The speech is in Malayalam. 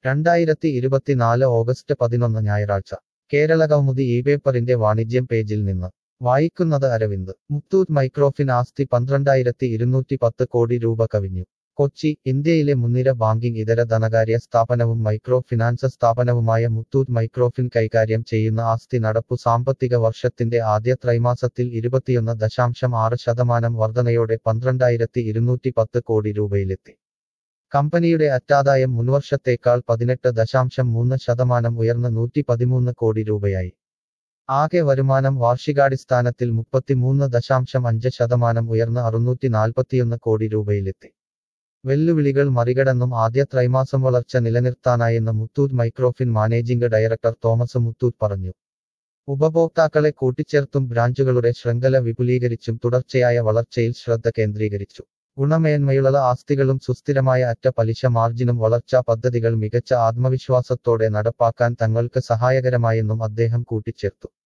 രണ്ടായിരത്തി ഇരുപത്തിനാല് ഓഗസ്റ്റ് പതിനൊന്ന് ഞായറാഴ്ച കേരളകൗമുദി ഈ പേപ്പറിന്റെ വാണിജ്യം പേജിൽ നിന്ന് വായിക്കുന്നത് അരവിന്ദ് മുത്തൂറ്റ് മൈക്രോഫിൻ ആസ്തി പന്ത്രണ്ടായിരത്തി ഇരുന്നൂറ്റി പത്ത് കോടി രൂപ കവിഞ്ഞു കൊച്ചി ഇന്ത്യയിലെ മുൻനിര ബാങ്കിംഗ് ഇതര ധനകാര്യ സ്ഥാപനവും മൈക്രോ ഫിനാൻസ് സ്ഥാപനവുമായ മുത്തൂറ്റ് മൈക്രോഫിൻ കൈകാര്യം ചെയ്യുന്ന ആസ്തി നടപ്പു സാമ്പത്തിക വർഷത്തിന്റെ ആദ്യ ത്രൈമാസത്തിൽ ഇരുപത്തിയൊന്ന് ദശാംശം ആറ് ശതമാനം വർധനയോടെ പന്ത്രണ്ടായിരത്തി ഇരുന്നൂറ്റി പത്ത് കോടി രൂപയിലെത്തി കമ്പനിയുടെ അറ്റാദായം മുൻവർഷത്തേക്കാൾ പതിനെട്ട് ദശാംശം മൂന്ന് ശതമാനം ഉയർന്ന് നൂറ്റി പതിമൂന്ന് കോടി രൂപയായി ആകെ വരുമാനം വാർഷികാടിസ്ഥാനത്തിൽ മുപ്പത്തിമൂന്ന് ദശാംശം അഞ്ച് ശതമാനം ഉയർന്ന് അറുന്നൂറ്റി നാൽപ്പത്തിയൊന്ന് കോടി രൂപയിലെത്തി വെല്ലുവിളികൾ മറികടന്നും ആദ്യ ത്രൈമാസം വളർച്ച നിലനിർത്താനായെന്ന് Muthoot Microfin managing director Thomas Muthoot പറഞ്ഞു ഉപഭോക്താക്കളെ കൂട്ടിച്ചേർത്തും ബ്രാഞ്ചുകളുടെ ശൃംഖല വിപുലീകരിച്ചും തുടർച്ചയായ വളർച്ചയിൽ ശ്രദ്ധ കേന്ദ്രീകരിച്ചു ഗുണമേന്മയുള്ള ആസ്തികളും സുസ്ഥിരമായ അറ്റ പലിശ മാർജിനും വളർച്ചാ പദ്ധതികൾ മികച്ച ആത്മവിശ്വാസത്തോടെ നടപ്പാക്കാൻ തങ്ങൾക്ക് സഹായകരമായെന്നും അദ്ദേഹം കൂട്ടിച്ചേർത്തു